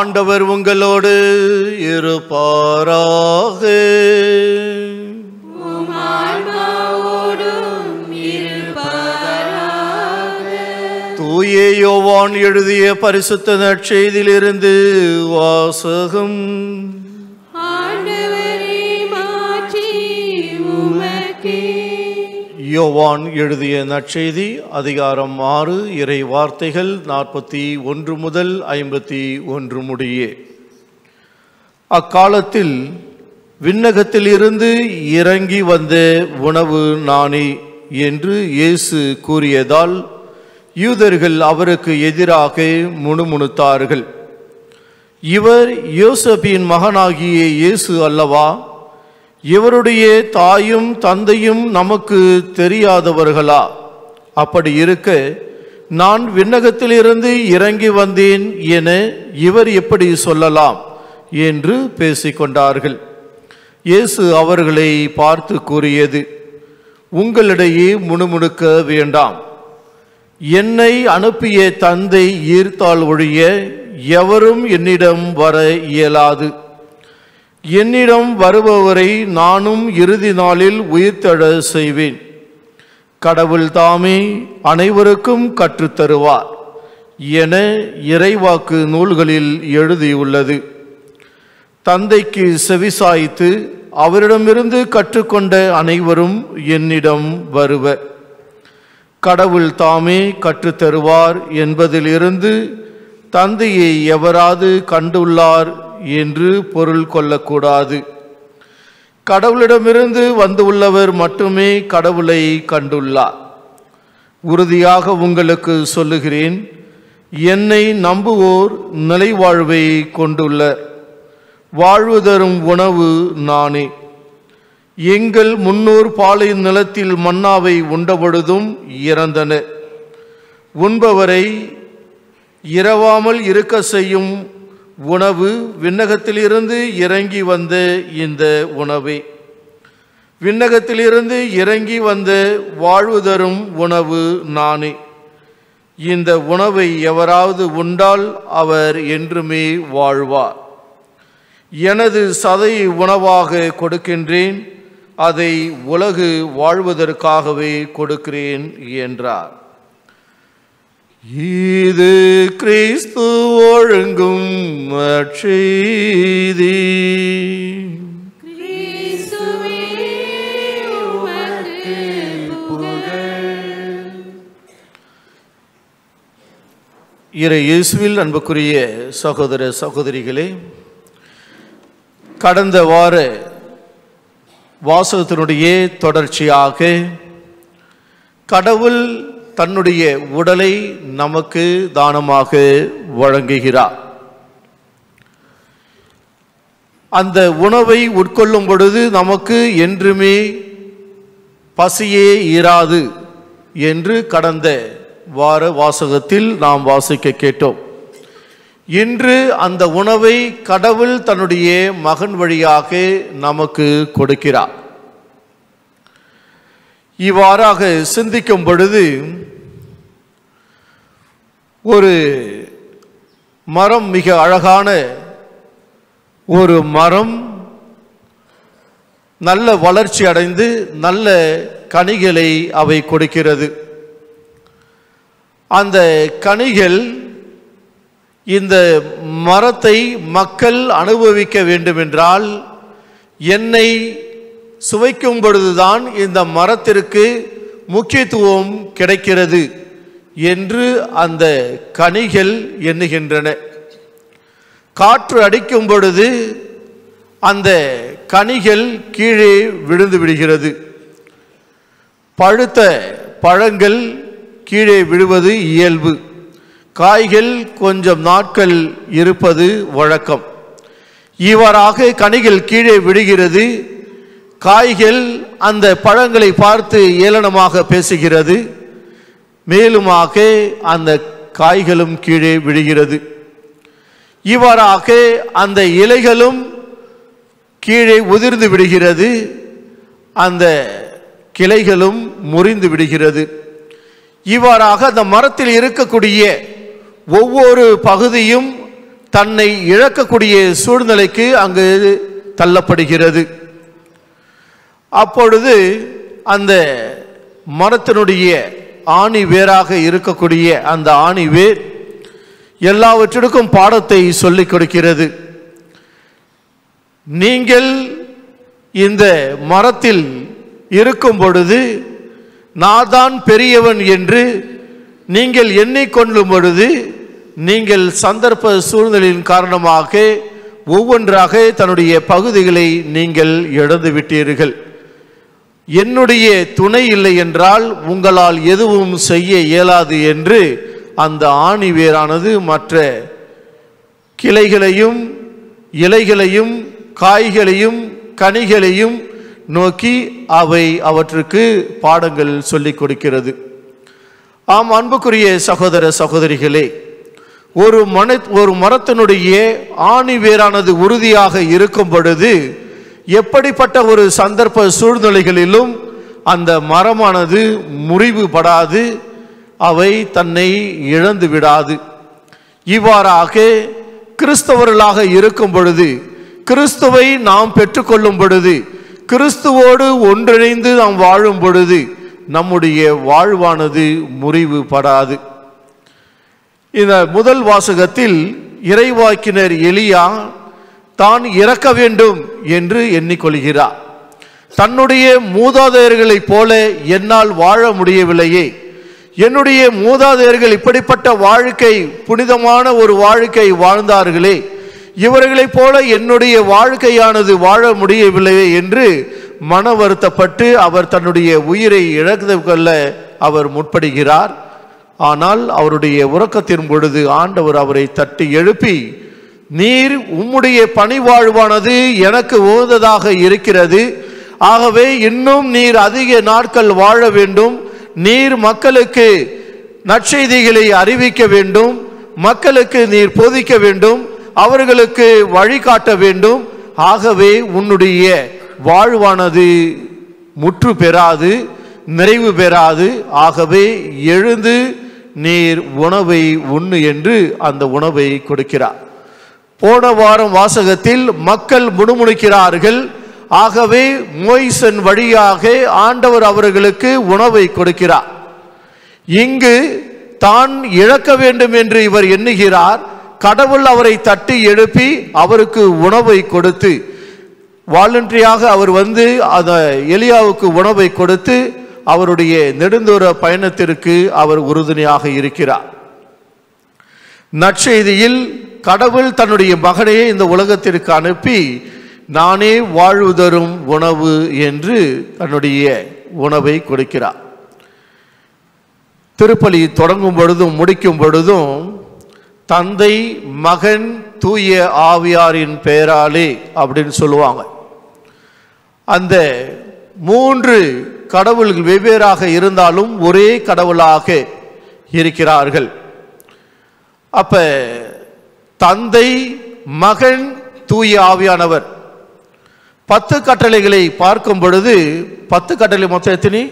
ஆண்டவர் உங்களோடு இருப்பாராக தூய யோவான் எழுதிய பரிசுத்த நற்செய்தியிலிருந்து வாசகம் ஆண்டவரே மாற்றி உமக்கே யோவான் எழுதிய நற்செய்தி அதிகாரம் ஆறு இறை வார்த்தைகள் நாற்பத்தி ஒன்று முதல் ஐம்பத்தி ஒன்று முடியே அக்காலத்தில் விண்ணகத்தில் இருந்து இறங்கி வந்த உணவு நானே என்று இயேசு கூறியதால் யூதர்கள் அவருக்கு எதிராக முணுமுணுத்தார்கள் இவர் யோசபின் மகனாகிய இயேசு அல்லவா இவருடைய தாயும் தந்தையும் நமக்கு தெரியாதவர்களா அப்படி இருக்க நான் விண்ணகத்திலிருந்து இறங்கி வந்தேன் என இவர் எப்படி சொல்லலாம் என்று பேசிக்கொண்டார்கள் இயேசு அவர்களை பார்த்து கூறியது உங்களிடையே முணுமுணுக்க வேண்டாம் என்னை அனுப்பிய தந்தை ஈர்த்தால் ஒழிய எவரும் என்னிடம் வர இயலாது என்னிடம் வருபவரை நானும் இறுதி நாளில் உயிர்த்தெழ செய்வேன் கடவுள் தாமே அனைவருக்கும் கற்றுத்தருவார் என இறைவாக்கு நூல்களில் எழுதியுள்ளது தந்தைக்கு செவிசாய்த்து அவரிடமிருந்து கற்றுக்கொண்ட அனைவரும் என்னிடம் வருவர் கடவுள் தாமே கற்றுத்தருவார் என்பதிலிருந்து தந்தையை எவராது கண்டுள்ளார் என்று பொருள் கொள்ளக்கூடாது கடவுளிடமிருந்து வந்துள்ளவர் மட்டுமே கடவுளை கண்டுள்ளார் உறுதியாக உங்களுக்கு சொல்லுகிறேன் என்னை நம்புவோர் நிலைவாழ்வை கொண்டுள்ளர் வாழ்வு தரும் உணவு நானே எங்கள் முன்னோர் பாலை நிலத்தில் மன்னாவை உண்டபொழுதும் இறந்தனர் உண்பவரை இரவாமல் இருக்க செய்யும் உணவு விண்ணகத்திலிருந்து இறங்கி வந்த இந்த உணவே விண்ணகத்திலிருந்து இறங்கி வந்த வாழ்வு தரும் உணவு நானே இந்த உணவை எவராவது உண்டால் அவர் என்றுமே வாழ்வார் எனது சதை உணவாக கொடுக்கின்றேன் அதை உலகு வாழ்வதற்காகவே கொடுக்கிறேன் என்றார் இது கிறிஸ்து ஒழுங்கும் செய்தி கிறிஸ்துவே உமக்கு புகழ் இறை இயேசுவில் அன்புக்குரிய சகோதர சகோதரிகளே கடந்த வார வாசகத்தினுடைய தொடர்ச்சியாக கடவுள் தன்னுடைய உடலை நமக்கு தானமாக வழங்குகிறார் அந்த உணவை உட்கொள்ளும் பொழுது நமக்கு என்றுமே பசியே இராது என்று கடந்த வார வாசகத்தில் நாம் வாசிக்க கேட்டோம் இன்று அந்த உணவை கடவுள் தன்னுடைய மகன் வழியாக நமக்கு கொடுக்கிறார் இவ்வாறாக சிந்திக்கும் பொழுது ஒரு மரம் மிக அழகான ஒரு மரம் நல்ல வளர்ச்சி அடைந்து நல்ல கனிகளை அவை கொடுக்கிறது அந்த கனிகள் இந்த மரத்தை மக்கள் அனுபவிக்க வேண்டுமென்றால் என்னை சுவைக்கும் பொழுதுதான் இந்த மரத்திற்கு முக்கியத்துவம் கிடைக்கிறது என்று அந்த கனிகள் எண்ணுகின்றன காற்று அடிக்கும் பொழுது அந்த கனிகள் கீழே விழுந்து விடுகிறது பழுத்த பழங்கள் கீழே விழுவது இயல்பு காய்கள் கொஞ்சம் நாட்கள் இருப்பது வழக்கம் இவ்வாறாக கனிகள் கீழே விடுகிறது காய்கள் அந்த பழங்களை பார்த்து ஏளனமாக பேசுகிறது மேலுமாக அந்த காய்களும் கீழே விழுகிறது இவ்வாறாக அந்த இலைகளும் கீழே உதிர்ந்து விடுகிறது அந்த கிளைகளும் முறிந்து விடுகிறது இவ்வாறாக அந்த மரத்தில் இருக்கக்கூடிய ஒவ்வொரு பகுதியும் தன்னை இழக்கக்கூடிய சூழ்நிலைக்கு அங்கு தள்ளப்படுகிறது அப்பொழுது அந்த மரத்தினுடைய ஆணி வேராக இருக்கக்கூடிய அந்த ஆணி வேர் எல்லாவற்றிற்கும் பாடத்தை சொல்லிக் கொடுக்கிறது நீங்கள் இந்த மரத்தில் இருக்கும் பொழுது நான் தான் பெரியவன் என்று நீங்கள் எண்ணிக்கொள்ளும் பொழுது நீங்கள் சந்தர்ப்ப சூழ்நிலையின் காரணமாக ஒவ்வொன்றாக தன்னுடைய பகுதிகளை நீங்கள் இழந்து விட்டீர்கள் என்னுடைய துணை இல்லை என்றால் உங்களால் எதுவும் செய்ய இயலாது என்று அந்த ஆணி வேரானது மற்ற கிளைகளையும் இலைகளையும் காய்களையும் கனிகளையும் நோக்கி அவை அவற்றுக்கு பாடங்கள் சொல்லிக் கொடுக்கிறது ஆம் அன்புக்குரிய சகோதர சகோதரிகளே ஒரு மன ஒரு மரத்தினுடைய ஆணி வேரானது உறுதியாக இருக்கும் பொழுது எப்படிப்பட்ட ஒரு சந்தர்ப்ப சூழ்நிலைகளிலும் அந்த மரமானது முறிவுபடாது அவை தன்னை இழந்து விடாது இவ்வாறாக கிறிஸ்தவர்களாக இருக்கும் பொழுது கிறிஸ்துவை நாம் பெற்றுக்கொள்ளும் பொழுது கிறிஸ்துவோடு ஒன்றிணைந்து நாம் வாழும் பொழுது நம்முடைய வாழ்வானது முறிவுபடாது இந்த முதல் வாசகத்தில் இறைவாக்கினர் எலியா தான் இறக்க வேண்டும் என்று எண்ணிக்கொள்கிறார் தன்னுடைய மூதாதையர்களைப் போல என்னால் வாழ முடியவில்லையே என்னுடைய மூதாதையர்கள் இப்படிப்பட்ட வாழ்க்கை புனிதமான ஒரு வாழ்க்கை வாழ்ந்தார்களே இவர்களைப் போல என்னுடைய வாழ்க்கையானது வாழ முடியவில்லையே என்று மன வருத்தப்பட்டு அவர் தன்னுடைய உயிரை இழந்து கொள்ள அவர் முற்படுகிறார் ஆனால் அவருடைய உறக்கத்தின் பொழுது ஆண்டவர் அவரை தட்டி எழுப்பி நீர் உம்முடைய பணி வாழ்வானது எனக்கு உகந்ததாக இருக்கிறது ஆகவே இன்னும் நீர் அதிக நாட்கள் வாழ வேண்டும் நீர் மக்களுக்கு நற்செய்திகளை அறிவிக்க வேண்டும் மக்களுக்கு நீர் போதிக்க வேண்டும் அவர்களுக்கு வழிகாட்ட வேண்டும் ஆகவே உன்னுடைய வாழ்வானது முற்று பெறாது நிறைவு பெறாது ஆகவே எழுந்து நீர் உணவை உண்ணு என்று அந்த உணவை கொடுக்கிறார் போன வாரம் வாசகத்தில் மக்கள் முணுமுணுக்கிறார்கள் ஆகவே மோய்சன் வழியாக ஆண்டவர் அவர்களுக்கு உணவை கொடுக்கிறார் இங்கு தான் இழக்க வேண்டும் என்று இவர் எண்ணுகிறார் கடவுள் அவரை தட்டி எழுப்பி அவருக்கு உணவை கொடுத்து வாலண்டரியாக அவர் வந்து அந்த எலியாவுக்கு உணவை கொடுத்து அவருடைய நெடுந்தூர பயணத்திற்கு அவர் உறுதுணையாக இருக்கிறார் நற்செய்தியில் கடவுள் தன்னுடைய மகனையே இந்த உலகத்திற்கு அனுப்பி நானே வாழ்வு தரும் உணவு என்று தன்னுடைய உணவை கொடுக்கிறார் திருப்பலி தொடங்கும் பொழுதும் முடிக்கும் பொழுதும் தந்தை மகன் தூய ஆவியாரின் பெயராலே அப்படின்னு சொல்லுவாங்க அந்த மூன்று கடவுள்கள் வெவ்வேறாக இருந்தாலும் ஒரே கடவுளாக இருக்கிறார்கள் அப்ப தந்தை மகன் தூய ஆவியானவர் பத்து கட்டளைகளை பார்க்கும் பொழுது பத்து கட்டளை மொத்தம் எத்தனை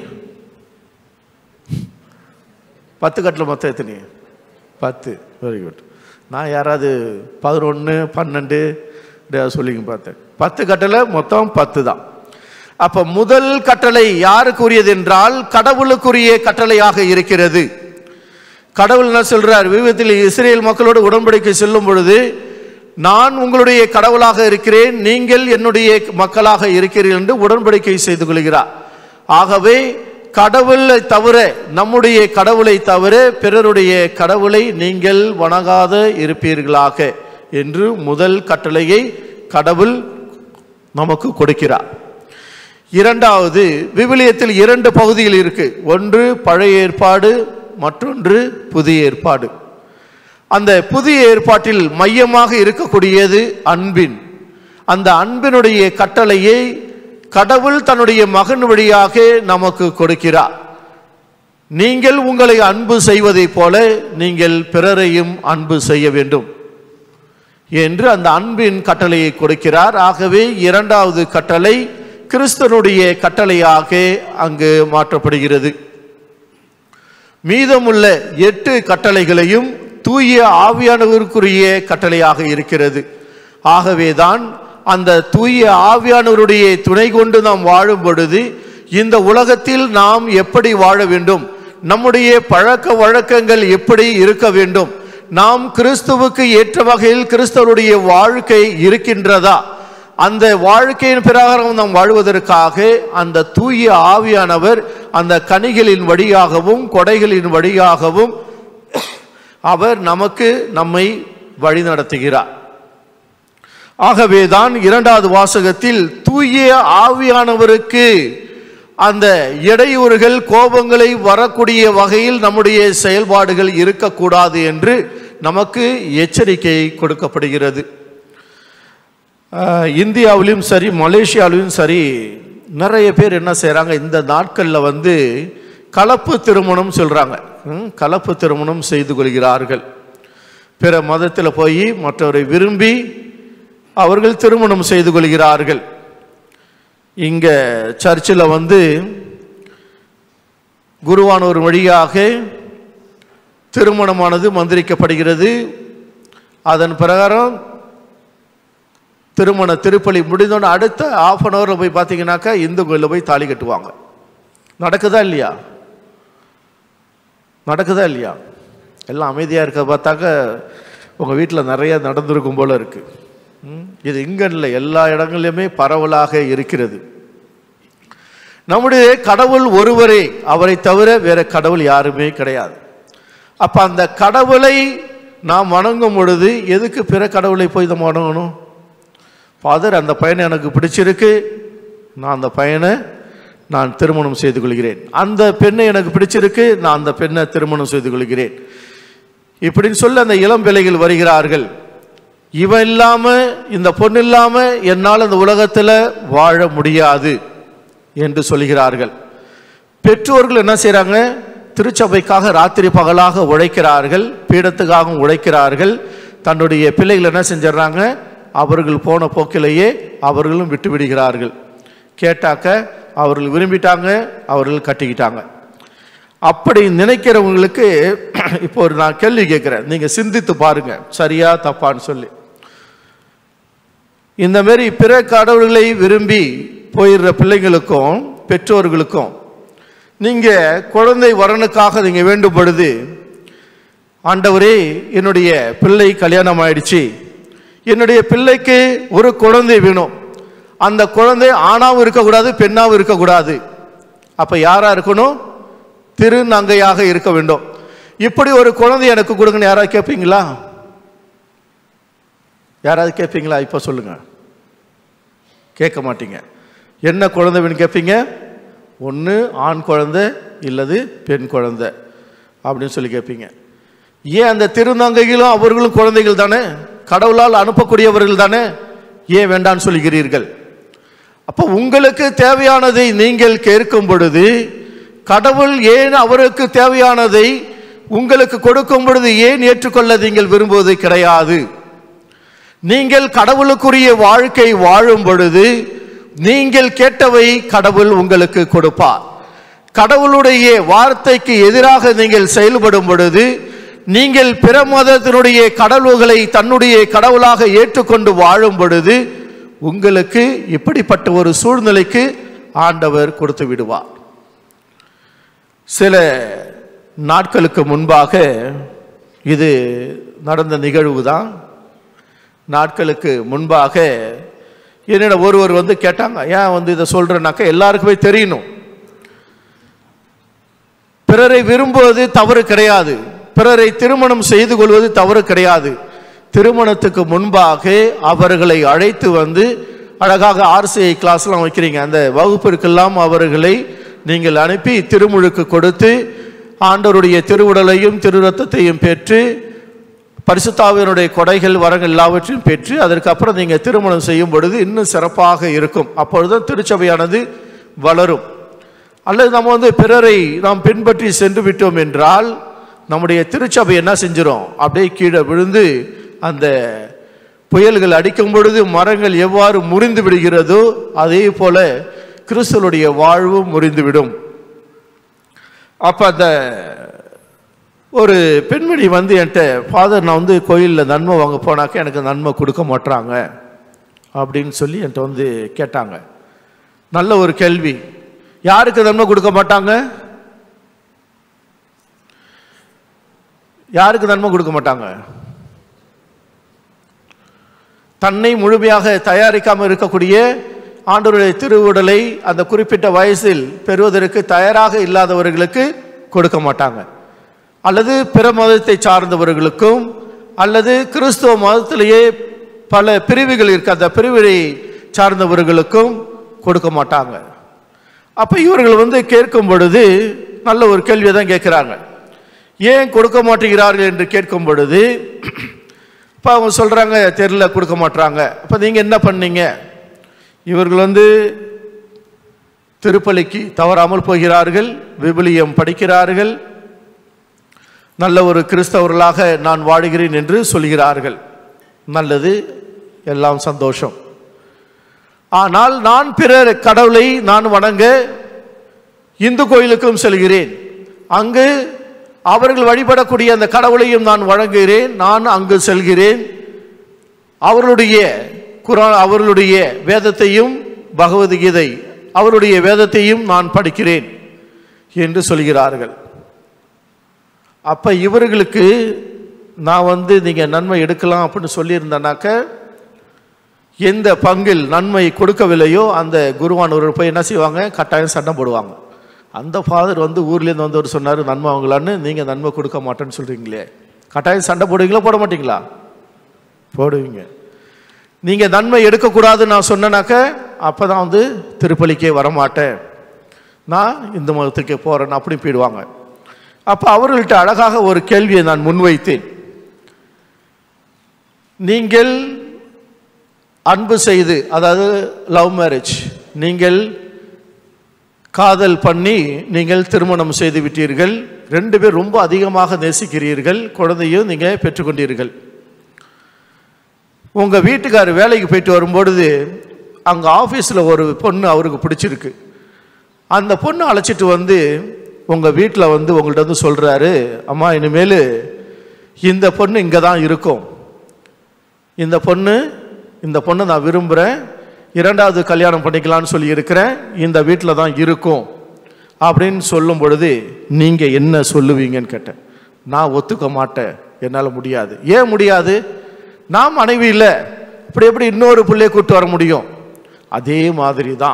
பத்து கட்டளை மொத்தம் எத்தனை பத்து வெரி குட் நான் யாராவது பதினொன்று பன்னெண்டு இப்படியாவது சொல்லிங்க பார்த்தேன் பத்து கட்டளை மொத்தம் பத்து தான் அப்ப முதல் கட்டளை யாருக்குரியது என்றால் கடவுளுக்குரிய கட்டளையாக இருக்கிறது கடவுள் என்ன சொல்றார் விவிதத்தில் இஸ்ரேல் மக்களோடு உடன்படிக்கை செல்லும் பொழுது நான் உங்களுடைய கடவுளாக இருக்கிறேன் நீங்கள் என்னுடைய மக்களாக இருக்கிறீர்கள் என்று உடன்படிக்கை செய்து கொள்கிறார் ஆகவே கடவுளை தவிர நம்முடைய கடவுளை தவிர பிறருடைய கடவுளை நீங்கள் வணங்காத இருப்பீர்களாக என்று முதல் கட்டளையை கடவுள் நமக்கு கொடுக்கிறார் இரண்டாவது விவிலியத்தில் இரண்டு பகுதிகள் இருக்கு ஒன்று பழைய ஏற்பாடு மற்றொன்று புதிய ஏற்பாடு அந்த புதிய ஏற்பாட்டில் மையமாக இருக்கக்கூடியது அன்பின் அந்த அன்பினுடைய கட்டளையை கடவுள் தன்னுடைய மகன் வழியாக நமக்கு கொடுக்கிறார் நீங்கள் உங்களை அன்பு செய்வதைப் போல நீங்கள் பிறரையும் அன்பு செய்ய வேண்டும் என்று அந்த அன்பின் கட்டளையை கொடுக்கிறார் ஆகவே இரண்டாவது கட்டளை கிறிஸ்தனுடைய கட்டளையாக அங்கு மாற்றப்படுகிறது மீதமுள்ள எட்டு கட்டளைகளையும் தூய ஆவியானவருக்குரிய கட்டளையாக இருக்கிறது ஆகவேதான் அந்த தூய ஆவியானவருடைய துணை கொண்டு நாம் வாழும் பொழுது இந்த உலகத்தில் நாம் எப்படி வாழ வேண்டும் நம்முடைய பழக்க வழக்கங்கள் எப்படி இருக்க வேண்டும் நாம் கிறிஸ்துவுக்கு ஏற்ற வகையில் கிறிஸ்தவருடைய வாழ்க்கை இருக்கின்றதா அந்த வாழ்க்கையின் பிரகாரம் நாம் வாழ்வதற்காக அந்த தூய ஆவியானவர் அந்த கனிகளின் வழியாகவும் கொடைகளின் வழியாகவும் அவர் நமக்கு நம்மை வழிநடத்துகிறார் ஆகவேதான் இரண்டாவது வாசகத்தில் தூய ஆவியானவருக்கு அந்த இடையூறுகள் கோபங்களை வரக்கூடிய வகையில் நம்முடைய செயல்பாடுகள் இருக்கக்கூடாது என்று நமக்கு எச்சரிக்கை கொடுக்கப்படுகிறது ஆஹ், இந்தியாவிலும் சரி மலேசியாவிலும் சரி நிறைய பேர் என்ன செய்கிறாங்க இந்த நாட்களில் வந்து கலப்பு திருமணம் சொல்கிறாங்க கலப்பு திருமணம் செய்து கொள்கிறார்கள் பிற மதத்தில் போய் மற்றவரை விரும்பி அவர்கள் திருமணம் செய்து கொள்கிறார்கள் இங்கே சர்ச்சில் வந்து குருவானோர் வழியாக திருமணமானது மந்திரிக்கப்படுகிறது அதன் பிரகாரம் திருமண திருப்பலி முடிந்தோன்னு அடுத்த ஆஃப் அன் ஹவரில் போய் பார்த்தீங்கன்னாக்கா இந்து கோயிலில் போய் தாலி கட்டுவாங்க நடக்குதா இல்லையா நடக்குதா இல்லையா எல்லாம் அமைதியாக இருக்க பார்த்தாக்க உங்கள் வீட்டில் நிறைய நடந்திருக்கும் போல இருக்கு ம், இது இங்கே இல்லை எல்லா இடங்கள்லையுமே பரவலாக இருக்கிறது நம்முடைய கடவுள் ஒருவரே அவரை தவிர வேற கடவுள் யாருமே கிடையாது அப்ப அந்த கடவுளை நாம் வணங்கும் பொழுது எதுக்கு பிற கடவுளை போய் நம்ம வணங்கணும் ஃபாதர் அந்த பையனை எனக்கு பிடிச்சிருக்கு நான் அந்த பையனை நான் திருமணம் செய்து கொள்கிறேன் அந்த பெண்ணை எனக்கு பிடிச்சிருக்கு நான் அந்த பெண்ணை திருமணம் செய்து கொள்கிறேன் இப்படின்னு சொல்லி அந்த இளம் பிள்ளைகள் வருகிறார்கள் இவன் இல்லாம இந்த பொண்ணு இல்லாம என்னால் இந்த உலகத்தில் வாழ முடியாது என்று சொல்கிறார்கள் பெற்றோர்கள் என்ன செய்றாங்க திருச்சபைக்காக ராத்திரி பகலாக உழைக்கிறார்கள் பீடத்துக்காகவும் உழைக்கிறார்கள் தன்னுடைய பிள்ளைகள் என்ன செஞ்சிடறாங்க அவர்கள் போன போக்கிலேயே அவர்களும் விட்டு விடுகிறார்கள் கேட்டாக்க அவர்கள் விரும்பிட்டாங்க அவர்கள் கட்டிக்கிட்டாங்க அப்படி நினைக்கிறவங்களுக்கு இப்போ ஒரு நான் கேள்வி கேட்குறேன் நீங்க சிந்தித்து பாருங்க சரியா தப்பான்னு சொல்லி இந்த மாதிரி பிற கடவுள்களை விரும்பி போயிடுற பிள்ளைங்களுக்கும் பெற்றோர்களுக்கும் நீங்க குழந்தை வரனுக்காக நீங்க வேண்டும் பொழுது ஆண்டவரே என்னுடைய பிள்ளை கல்யாணம் ஆயிடுச்சு என்னுடைய பிள்ளைக்கு ஒரு குழந்தை வேணும் அந்த குழந்தை ஆணாவும் இருக்கக்கூடாது பெண்ணாவும் இருக்கக்கூடாது அப்ப யாரா இருக்கணும் திருநங்கையாக இருக்க வேண்டும் இப்படி ஒரு குழந்தை எனக்கு கொடுங்கன்னு யாராவது கேட்பீங்களா யாராவது கேட்பீங்களா இப்போ சொல்லுங்க கேட்க மாட்டீங்க என்ன குழந்தை வேணும் கேட்பீங்க ஒன்று ஆண் குழந்தை இல்லது பெண் குழந்தை அப்படின்னு சொல்லி கேட்பீங்க ஏன் அந்த திருநங்கைகளும் அவர்களும் குழந்தைகள் தானே கடவுளால் அனுப்பக்கூடியவர்கள் தானே ஏன் வேண்டான்னு சொல்கிறீர்கள் அப்போ உங்களுக்கு தேவையானதை நீங்கள் கேட்கும் பொழுது கடவுள் ஏன் அவருக்கு தேவையானதை உங்களுக்கு கொடுக்கும் பொழுது ஏன் ஏற்றுக்கொள்ள நீங்கள் விரும்புவது கிடையாது நீங்கள் கடவுளுக்குரிய வாழ்க்கை வாழும் பொழுது நீங்கள் கேட்டவை கடவுள் உங்களுக்கு கொடுப்பார் கடவுளுடைய வார்த்தைக்கு எதிராக நீங்கள் செயல்படும் பொழுது நீங்கள் பிற மதத்தினுடைய கடவுள்களை தன்னுடைய கடவுளாக ஏற்றுக்கொண்டு வாழும் பொழுது உங்களுக்கு இப்படிப்பட்ட ஒரு சூழ்நிலைக்கு ஆண்டவர் கொடுத்து விடுவார் சில நாட்களுக்கு முன்பாக இது நடந்த நிகழ்வு தான் நாட்களுக்கு முன்பாக என்னிடம் ஒருவர் வந்து கேட்டாங்க ஏன் வந்து இதை சொல்றேன்னாக்கா எல்லாருக்குமே தெரியணும் பிறரை விரும்புவது தவறு கிடையாது பிறரை திருமணம் செய்து கொள்வது தவறு கிடையாது திருமணத்துக்கு முன்பாக அவர்களை அழைத்து வந்து அழகாக ஆர்சிஐ கிளாஸ்லாம் வைக்கிறீங்க அந்த வகுப்பிற்கெல்லாம் அவர்களை நீங்கள் அனுப்பி திருமுழுக்கு கொடுத்து ஆண்டவருடைய திருவுடலையும் திரு ரத்தத்தையும் பெற்று பரிசுத்தாவினுடைய கொடைகள் வரங்கள் எல்லாவற்றையும் பெற்று அதற்கப்புறம் நீங்கள் திருமணம் செய்யும் பொழுது இன்னும் சிறப்பாக இருக்கும் அப்பொழுதுதான் திருச்சபையானது வளரும் அல்லது நம்ம வந்து பிறரை நாம் பின்பற்றி சென்று விட்டோம் என்றால் நம்முடைய திருச்சபை என்ன செஞ்சிரும் அப்படியே கீழே விழுந்து அந்த புயல்கள் அடிக்கும் பொழுது மரங்கள் எவ்வாறு முறிந்து விடுகிறதோ அதே போல கிறிஸ்தவனுடைய வாழ்வும் முறிந்துவிடும் அப்ப அந்த ஒரு பெண்மணி வந்து என்கிட்ட ஃபாதர் நான் வந்து கோயிலில் நன்மை வாங்க போனாக்க எனக்கு நன்மை கொடுக்க மாட்றாங்க அப்படின்னு சொல்லி என்கிட்ட வந்து கேட்டாங்க நல்ல ஒரு கேள்வி யாருக்கு நன்மை கொடுக்க மாட்டாங்க யாருக்கு நன்மை கொடுக்க மாட்டாங்க தன்னை முழுமையாக தயாரிக்காமல் இருக்கக்கூடிய ஆண்டவருடைய திருவுடலை அந்த குறிப்பிட்ட வயசில் பெறுவதற்கு தயாராக இல்லாதவர்களுக்கு கொடுக்க மாட்டாங்க அல்லது பிற மதத்தை சார்ந்தவர்களுக்கும் அல்லது கிறிஸ்துவ மதத்திலேயே பல பிரிவுகள் இருக்கு அந்த பிரிவினை சார்ந்தவர்களுக்கும் கொடுக்க மாட்டாங்க அப்போ இவர்கள் வந்து கேட்கும் பொழுது நல்ல ஒரு கேள்வியை தான் கேட்குறாங்க ஏன் கொடுக்க மாட்டேங்கிறார்கள் என்று கேட்கும் பொழுது இப்போ அவங்க சொல்கிறாங்க தெரியல கொடுக்க மாட்றாங்க அப்போ நீங்கள் என்ன பண்ணீங்க இவர்கள் வந்து திருப்பலிக்கு தவறாமல் போகிறார்கள் விபிலியம் படிக்கிறார்கள் நல்ல ஒரு கிறிஸ்தவர்களாக நான் வாழுகிறேன் என்று சொல்கிறார்கள் நல்லது எல்லாம் சந்தோஷம் ஆனால் நான் பிறர் கடவுளை நான் வணங்க இந்து கோயிலுக்கும் செல்கிறேன் அங்கு அவர்கள் வழிபடக்கூடிய அந்த கடவுளையும் நான் வழங்குகிறேன் நான் அங்கு செல்கிறேன் அவர்களுடைய குரான் அவர்களுடைய வேதத்தையும் பகவத்கீதை அவருடைய வேதத்தையும் நான் படிக்கிறேன் என்று சொல்கிறார்கள் அப்ப இவர்களுக்கு நான் வந்து நீங்க நன்மை எடுக்கலாம் அப்படின்னு சொல்லியிருந்தேனாக்க எந்த பங்கில் நன்மை கொடுக்கவில்லையோ அந்த குருவானவர்கள் போய் என்ன செய்வாங்க கட்டாயம் சண்டை போடுவாங்க அந்த ஃபாதர் வந்து ஊர்லேருந்து வந்தவர் சொன்னார் நன்மை வாங்கலான்னு நீங்கள் நன்மை கொடுக்க மாட்டேன்னு சொல்கிறீங்களே கட்டாயம் சண்டை போடுவீங்களா போட மாட்டீங்களா போடுவீங்க நீங்கள் நன்மை எடுக்கக்கூடாதுன்னு நான் சொன்னேனாக்க அப்போ தான் வந்து திருப்பலிக்கே வரமாட்டேன் நான் இந்த மதத்துக்கே போகிறேன்னு அப்படி போயிடுவாங்க அப்போ அவர்கள்ட்ட அழகாக ஒரு கேள்வியை நான் முன்வைத்தேன் நீங்கள் அன்பு செய்து அதாவது லவ் மேரேஜ் நீங்கள் காதல் பண்ணி நீங்கள் திருமணம் செய்து விட்டீர்கள் ரெண்டு பேர் ரொம்ப அதிகமாக நேசிக்கிறீர்கள் குழந்தையும் நீங்கள் பெற்றுக்கொண்டீர்கள் உங்கள் வீட்டுக்கார் வேலைக்கு போயிட்டு வரும்பொழுது அங்கே ஆஃபீஸில் ஒரு பொண்ணு அவருக்கு பிடிச்சிருக்கு அந்த பொண்ணு அழைச்சிட்டு வந்து உங்கள் வீட்டில் வந்து உங்கள்ட்ட வந்து சொல்கிறாரு அம்மா இனிமேல் இந்த பொண்ணு இங்கே தான் இருக்கும் இந்த பொண்ணு இந்த பொண்ணை நான் விரும்புகிறேன் இரண்டாவது கல்யாணம் பண்ணிக்கலாம்னு சொல்லி இருக்கிறேன் இந்த வீட்டில் தான் இருக்கும் அப்படின்னு சொல்லும் பொழுது நீங்கள் என்ன சொல்லுவீங்கன்னு கேட்டேன் நான் ஒத்துக்க மாட்டேன் என்னால் முடியாது ஏன் முடியாது நான் மனைவி இல்லை இப்படி எப்படி இன்னொரு பிள்ளையை கூட்டு வர முடியும் அதே மாதிரி தான்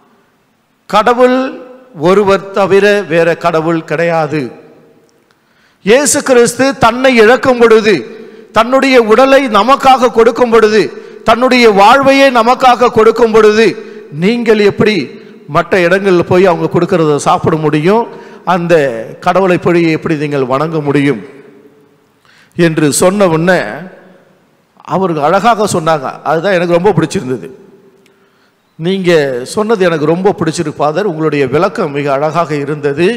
கடவுள் ஒருவர் தவிர வேற கடவுள் கிடையாது இயேசு கிறிஸ்து தன்னை இழக்கும் பொழுது தன்னுடைய உடலை நமக்காக கொடுக்கும் பொழுது தன்னுடைய வாழ்வையே நமக்காக கொடுக்கும் பொழுது நீங்கள் எப்படி மற்ற இடங்களில் போய் அவங்க கொடுக்கறத சாப்பிட முடியும் அந்த கடவுளை போய் எப்படி நீங்கள் வணங்க முடியும் என்று சொன்ன உடனே அவருக்கு அழகாக சொன்னாங்க அதுதான் எனக்கு ரொம்ப பிடிச்சிருந்தது நீங்க சொன்னது எனக்கு ரொம்ப பிடிச்சிருக்கு ஃபாதர் உங்களுடைய விளக்கம் மிக அழகாக இருந்தது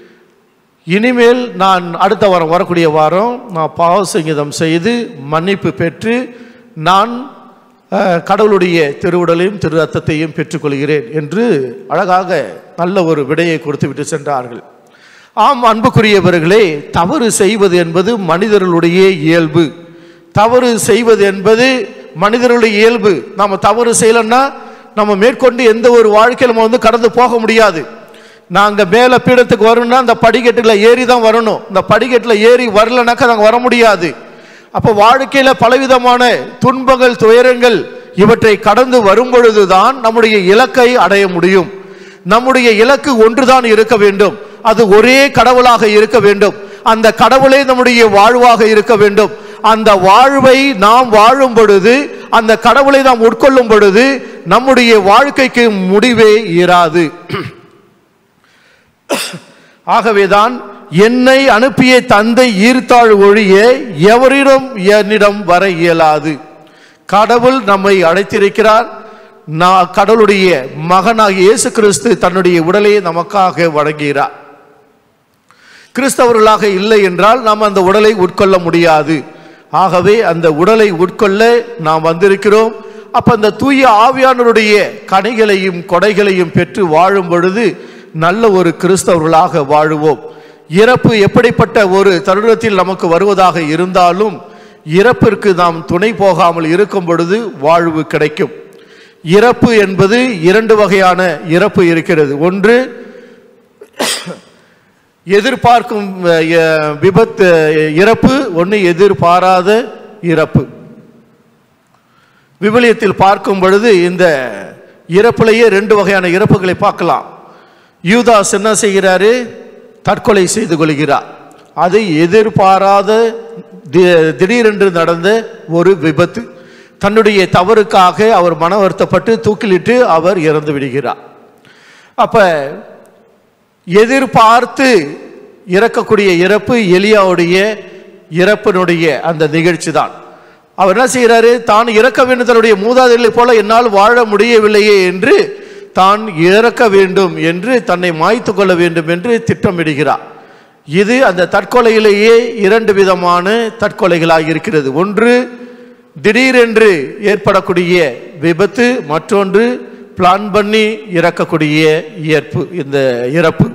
இனிமேல் நான் அடுத்த வாரம் வரக்கூடிய வாரம் நான் பாவ சங்கீதம் செய்து மன்னிப்பு பெற்று நான் அஹ், கடவுளுடைய திருவுடலையும் திரு ரத்தத்தையும் பெற்றுக்கொள்கிறேன் என்று அழகாக நல்ல ஒரு விடையை கொடுத்து விட்டு சென்றார்கள் ஆம் அன்புக்குரியவர்களே தவறு செய்வது என்பது மனிதர்களுடைய இயல்பு தவறு செய்வது என்பது மனிதர்களுடைய இயல்பு நாம தவறு செய்யலைன்னா நம்ம மேற்கொண்டு எந்த ஒரு வாழ்க்கையில் நம்ம வந்து கடந்து போக முடியாது நாங்க மேல பீடத்துக்கு வரணும்னா அந்த படிக்கட்டுல ஏறி தான் வரணும் இந்த படிக்கட்டுல ஏறி வரலனாக்கா நாங்க வர முடியாது அப்ப வாழ்க்கையில பலவிதமான துன்பங்கள் துயரங்கள் இவற்றை கடந்து வரும் பொழுதுதான் நம்முடைய இலக்கை அடைய முடியும் நம்முடைய இலக்கு ஒன்றுதான் இருக்க வேண்டும் அது ஒரே கடவுளாக இருக்க வேண்டும் அந்த கடவுளே நம்முடைய வாழ்வாக இருக்க வேண்டும் அந்த வாழ்வை நாம் வாழும் பொழுது அந்த கடவுளை நாம் உட்கொள்ளும் பொழுது நம்முடைய வாழ்க்கைக்கு முடிவே இராது ஆகவேதான் என்னை அனுப்பிய தந்தை ஈர்த்தாள் ஒழிய எவரிடம் என்னிடம் வர இயலாது கடவுள் நம்மை அழைத்திருக்கிறார் நான் கடவுளுடைய மகனாகிய இயேசு கிறிஸ்து தன்னுடைய உடலையே நமக்காக வழங்குகிறார் கிறிஸ்தவர்களாக இல்லை என்றால் நாம் அந்த உடலை உட்கொள்ள முடியாது ஆகவே அந்த உடலை உட்கொள்ள நாம் வந்திருக்கிறோம் அப்ப அந்த தூய ஆவியானவருடைய கனிகளையும் கொடைகளையும் பெற்று வாழும் பொழுது நல்ல ஒரு கிறிஸ்தவர்களாக வாழுவோம் இறப்பு எப்படிப்பட்ட ஒரு தருணத்தில் நமக்கு வருவதாக இருந்தாலும் இறப்பிற்கு நாம் துணை போகாமல் இருக்கும் பொழுது வாழ்வு கிடைக்கும் இறப்பு என்பது இரண்டு வகையான இறப்பு இருக்கிறது ஒன்று எதிர்பார்க்கும் அஹ், எ- விபத்து அஹ், இறப்பு ஒன்று எதிர்பாராத இறப்பு விவிலியத்தில் பார்க்கும் பொழுது இந்த இறப்பிலேயே ரெண்டு வகையான இறப்புகளை பார்க்கலாம் யூதாஸ் என்ன செய்கிறாரு தற்கொலை செய்து கொள்கிறார் அது எதிர்பாராத தி- திடீரென்று நடந்த ஒரு விபத்து தன்னுடைய தவறுக்காக அவர் மன வருத்தப்பட்டு தூக்கிலிட்டு அவர் இறந்து விடுகிறார் அப்ப எதிர்பார்த்து இறக்கக்கூடிய இறப்பு எலியாவுடைய இறப்பினுடைய அந்த நிகழ்ச்சி தான் அவர் என்ன செய்கிறாரு தான் இறக்க வேண்டும் தன்னுடைய மூதாதைகளைப் போல என்னால் வாழ முடியவில்லையே என்று தான் இறக்க வேண்டும் என்று தன்னை மாய்த்து கொள்ள வேண்டும் என்று திட்டமிடுகிறார் இது அந்த தற்கொலையிலேயே இரண்டு விதமான தற்கொலைகளாக இருக்கிறது ஒன்று திடீரென்று ஏற்படக்கூடிய விபத்து மற்றொன்று பிளான் பண்ணி இறக்கக்கூடிய இயற்பு இந்த இறப்பு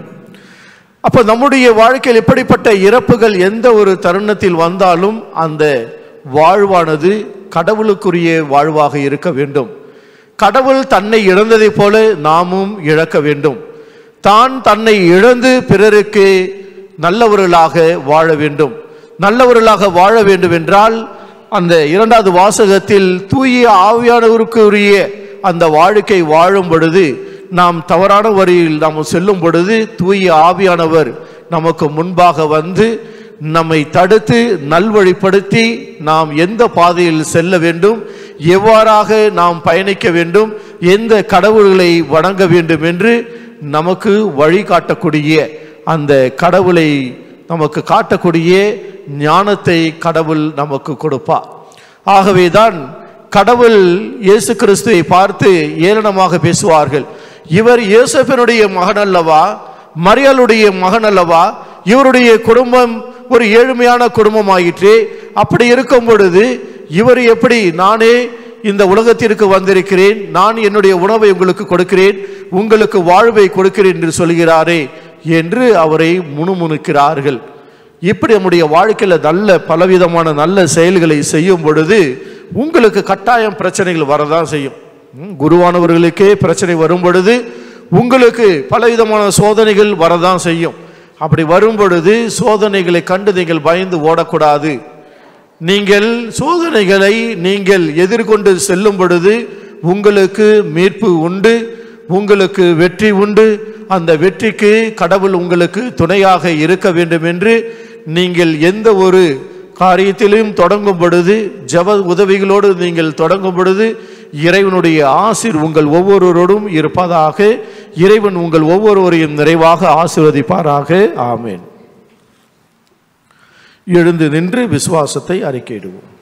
அப்போ நம்முடைய வாழ்க்கையில் இப்படிப்பட்ட இறப்புகள் எந்த ஒரு தருணத்தில் வந்தாலும் அந்த வாழ்வானது கடவுளுக்குரிய வாழ்வாக இருக்க வேண்டும் கடவுள் தன்னை இழந்ததைப் போல நாமும் இழக்க வேண்டும் தான் தன்னை இழந்து பிறருக்கு நல்லவர்களாக வாழ வேண்டும் நல்லவர்களாக வாழ வேண்டும் என்றால் அந்த இரண்டாவது வாசகத்தில் தூய ஆவியானவருக்கு உரிய அந்த வாழ்க்கை வாழும் பொழுது நாம் தவறான வழியில் நாம் செல்லும் பொழுது தூய ஆவியானவர் நமக்கு முன்பாக வந்து நம்மை தடுத்து நல்வழிப்படுத்தி நாம் எந்த பாதையில் செல்ல வேண்டும் எவ்வாறாக நாம் பயணிக்க வேண்டும் எந்த கடவுள்களை வணங்க வேண்டும் என்று நமக்கு வழிகாட்டக்கூடிய அந்த கடவுளை நமக்கு காட்டக்கூடிய ஞானத்தை கடவுள் நமக்கு கொடுப்பார் ஆகவேதான் கடவுள் இயேசு கிறிஸ்துவை பார்த்து ஏளனமாக பேசுவார்கள் இவர் இயேசுப்பினுடைய மகன் அல்லவா மரியாளுடைய மகன் அல்லவா இவருடைய குடும்பம் ஒரு ஏழ்மையான குடும்பம் ஆயிற்று அப்படி இருக்கும் பொழுது இவர் எப்படி நானே இந்த உலகத்திற்கு வந்திருக்கிறேன் நான் என்னுடைய உணவை உங்களுக்கு கொடுக்கிறேன் உங்களுக்கு வாழ்வை கொடுக்கிறேன் என்று சொல்கிறாரே என்று அவரை முணுமுணுக்கிறார்கள் இப்படி நம்முடைய வாழ்க்கையில் நல்ல பலவிதமான நல்ல செயல்களை செய்யும் பொழுது உங்களுக்கு கட்டாயம் பிரச்சனைகள் வரதான் செய்யும் ம், குருவானவர்களுக்கே பிரச்சனை வரும் பொழுது உங்களுக்கு பலவிதமான சோதனைகள் வரதான் செய்யும் அப்படி வரும் பொழுது சோதனைகளை கண்டு நீங்கள் பயந்து ஓடக்கூடாது நீங்கள் சோதனைகளை நீங்கள் எதிர்கொண்டு செல்லும் பொழுது உங்களுக்கு மீட்பு உண்டு உங்களுக்கு வெற்றி உண்டு அந்த வெற்றிக்கு கடவுள் உங்களுக்கு துணையாக இருக்க வேண்டும் என்று நீங்கள் எந்த ஒரு காரியத்திலும் தொடங்கும் பொழுது ஜப உதவிகளோடு நீங்கள் தொடங்கும் பொழுது இறைவனுடைய ஆசிர் உங்கள் ஒவ்வொருவரோடும் இருப்பதாக இறைவன் உங்கள் ஒவ்வொருவரையும் நிறைவாக ஆசீர்வதிப்பாராக ஆமேன் எழுந்து நின்று விசுவாசத்தை அறிக்கையிடுவோம்